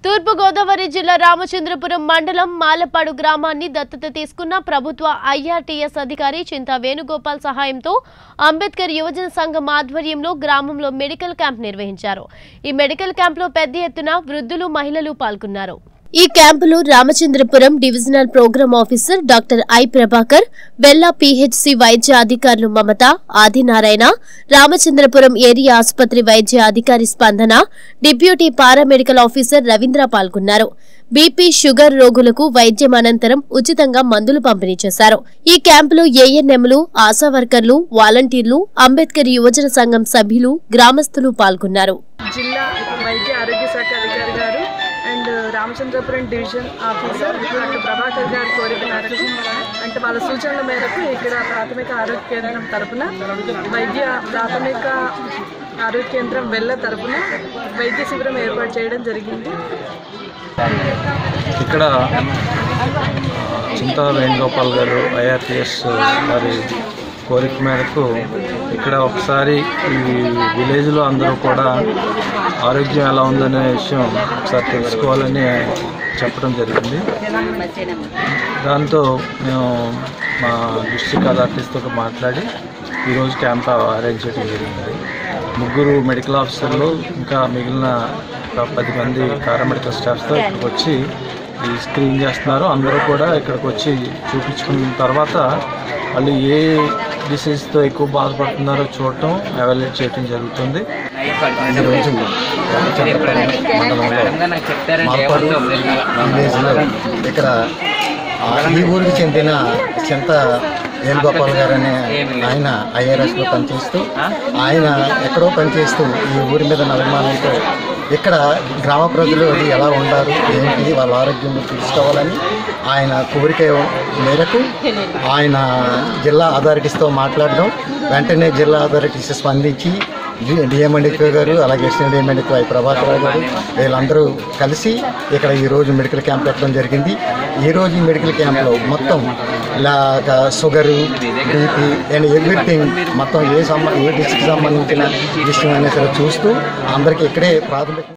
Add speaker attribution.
Speaker 1: తూర్పుగోదావరి జిల్లా రామచంద్రపురం మండలం మాలపాడు గ్రామాన్ని దత్తత తీసుకున్న ప్రభుత్వ ఐఆర్టీఎస్ అధికారి చింతా వేణుగోపాల్ సహాయంతో అంబేద్కర్ యువజన సంఘం ఆధ్వర్యంలో గ్రామంలో మెడికల్ క్యాంప్ నిర్వహించారు ఈ మెడికల్ క్యాంప్లో పెద్ద ఎత్తున వృద్ధులు మహిళలు పాల్గొన్నారు ఈ క్యాంపులో Ramachandrapuram divisional programme officer doctor I Prabhakar Bella PHC వైద్య అధికారులు మమత ఆదినారాయణ రామచంద్రపురం ఏరియా ఆసుపత్రి వైద్య అధికారి స్పందన డిప్యూటీ పారామెడికల్ ఆఫీసర్ రవీంద్ర పాల్గొన్నారు బీపీ షుగర్ రోగులకు వైద్యం అనంతరం ఉచితంగా మందులు పంపిణీ చేశారు ఈ క్యాంపులో ఏఎన్ఎంలు ఆశా వర్కర్లు వాలంటీర్లు అంబేద్కర్ యువజన సంఘం సభ్యులు గ్రామస్తులు పాల్గొన్నారు
Speaker 2: జిల్లా వైద్య ఆరోగ్య శాఖ అధికారి garu and Ramachandrapuram division officer doctor Prabhakar గారి కోరిక మేరకు అంటే వాళ్ళ సూచనల మేరకు ఇక్కడ ప్రాథమిక ఆరోగ్య కేంద్రం తరపున వైద్య ప్రాథమిక ఆరోగ్య కేంద్రం వెళ్ళ తరపున వైద్య శిబిరం ఏర్పాటు చేయడం జరిగింది
Speaker 3: ఇక్కడ చింతా వేణుగోపాల్ గారు ఐఆర్టీఎస్ వారి కోరిక మేరకు ఇక్కడ ఒకసారి ఈ విలేజ్లో అందరూ కూడా ఆరోగ్యం ఎలా ఉందనే విషయం ఒకసారి తెలుసుకోవాలని చెప్పడం జరిగింది దాంతో మేము మా డిస్ట్రిక్ట్ అథారిటీస్తో మాట్లాడి ఈరోజు క్యాంప్ అరేంజ్ చేయడం జరిగింది ముగ్గురు మెడికల్ ఆఫీసర్లు ఇంకా మిగిలిన ఒక పది మంది పారామెడికల్ స్టాఫ్తో ఇక్కడికి వచ్చి ఈ స్క్రీన్ చేస్తున్నారు అందరూ కూడా ఇక్కడికి వచ్చి చూపించుకున్న తర్వాత వాళ్ళు ఏ డిసీజ్తో ఎక్కువ బాధపడుతున్నారో చూడటం ఎవాల్యుయేట్ చేయడం జరుగుతుంది
Speaker 4: ఈరోజు రామచంద్రపురం మండలంలో మార్పాడు విలేజ్లో ఇక్కడ ఆ, ఈ ఊరికి చెందిన చింత వేణుగోపాల్ గారు అనే ఆయన ఐఆర్ఎస్లో పనిచేస్తూ ఆయన ఎక్కడో పనిచేస్తూ ఈ ఊరి మీద అభిమానంతో ఇక్కడ గ్రామ ప్రజలు అది ఎలా ఉండారు ఏంటి వాళ్ళ ఆరోగ్యం చూసుకోవాలని ఆయన కోరిక మేరకు ఆయన జిల్లా అథారిటీస్తో మాట్లాడడం వెంటనే జిల్లా అథారిటీస్ స్పందించి డిఎంఎండికో గారు అలాగే ఎస్ఎన్ డిఎంఎండికో ఐ ప్రభాకర్ రావు గారు వీళ్ళందరూ కలిసి ఇక్కడ ఈరోజు మెడికల్ క్యాంప్ పెట్టడం జరిగింది ఈరోజు ఈ మెడికల్ క్యాంప్లో మొత్తం ఇలా షుగరు బీపీ అండ్ ఎవ్రీథింగ్ మొత్తం ఏ సంబ ఏ డిస్ట్రిక్ట్ సంబంధించిన విషయం అనేది సరే చూస్తూ అందరికీ ఇక్కడే ప్రాథమిక